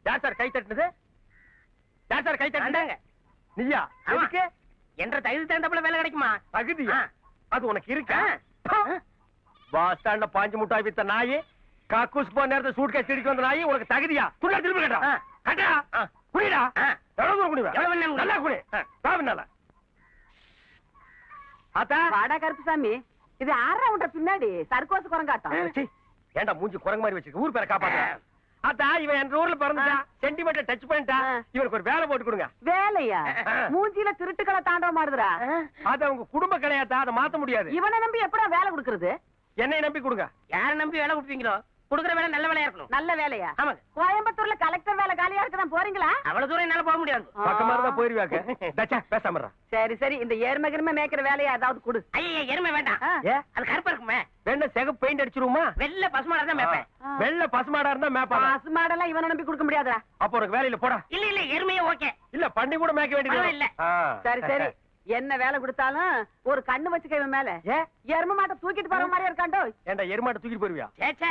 யார் சார் கை தட்டுனது யார் சார் கை தட்டுனது அந்தாங்க. நீயா ஆமா. எதுக்கு என்ற தகுதி தகுந்தப்பல வேலை கிடைக்குமா தகுதியா ஆ. அது உனக்கு இருக்கா ஆ. பஸ் ஸ்டாண்ட்ல பாஞ்சு முட்டாய் வித்த நாய் காக்கூஸ் போன நேரத்துல சூட் கேஸ் திருப்பி வந்த நாய் உனக்கு தகுதியா துணி திருப்பி கேட்டா ஆ. கட்டா ஆ. குடிடா ஆ. எவ்வளவு தூரம் குடிவ எவ்வளவு வேணாலும் குடி. நல்லா குடி தாவினால ஆத்தா வாடா கருப்புசாமி இது ஆறா உண்ட பின்னாடி சர்க்கோசு குரங்காட்டம் சீ, ஏன்டா மூஞ்சி குரங்கு மாதிரி வச்சிருக்க ஊர் பேரை காப்பாத்த ஆத்தா இவன் என் ஊர்ல பிறந்துட்டா சென்டிமெண்ட் டச் பண்ணிட்டா ஆ. இவனுக்கு ஒரு வேலை போட்டு கொடுங்க வேலையா ஆ. மூஞ்சில திருட்டுக்களை தாண்டவ மாடுதுடா அது அவங்க குடும்ப கிடையாதா அதை மாத்த முடியாது இவனை நம்பி எப்படா வேலை கொடுக்கறது என்னை நம்பி கொடுங்க யார நம்பி வேலை கொடுப்பீங்களோ கொடுக்குற வேலை நல்ல வேலையா இருக்கணும் நல்ல வேலையா ஆமாங்க கோயம்புத்தூர்ல கலெக்டர் வேலை காலியா இருக்குதான் போறீங்களா அவ்வளவு தூரம் என்னால போக முடியாது பக்கமா இருந்தா போயிருவாக்க டச்சா பேசாம இருடா. சரி சரி இந்த எருமை கிருமை மேய்க்கிற வேலையா ஏதாவது கொடு ஐயா எருமை வேண்டாம் ஆ. ஏ அது கருப்பா இருக்குமே வேணா செக பெயிண்ட் அடிச்சிருவோமா வெள்ளை பசுமாடா தான் மேப்பேன் ஆ. வெள்ள பசுமாடா இருந்தா மேப்பாங்க பசு மாடெல்லாம் இவனை நம்பி கொடுக்க முடியாதுடா அப்ப உனக்கு வேலையில போடா இல்ல இல்ல எருமையே ஓகே இல்ல பண்ணி கூட மேய்க்க வேண்டியது பரவாயில்ல. ஆ. சரி சரி என்ன வேலை கொடுத்தாலும் ஒரு கண்ணு வச்சுக்க இவன் மேல ஏ எருமை மாட்டை தூக்கிட்டு போற மாதிரியா இருக்காண்டோ ஏன்டா எருமாட்டை தூக்கிட்டு போயிருவியா சேச்சே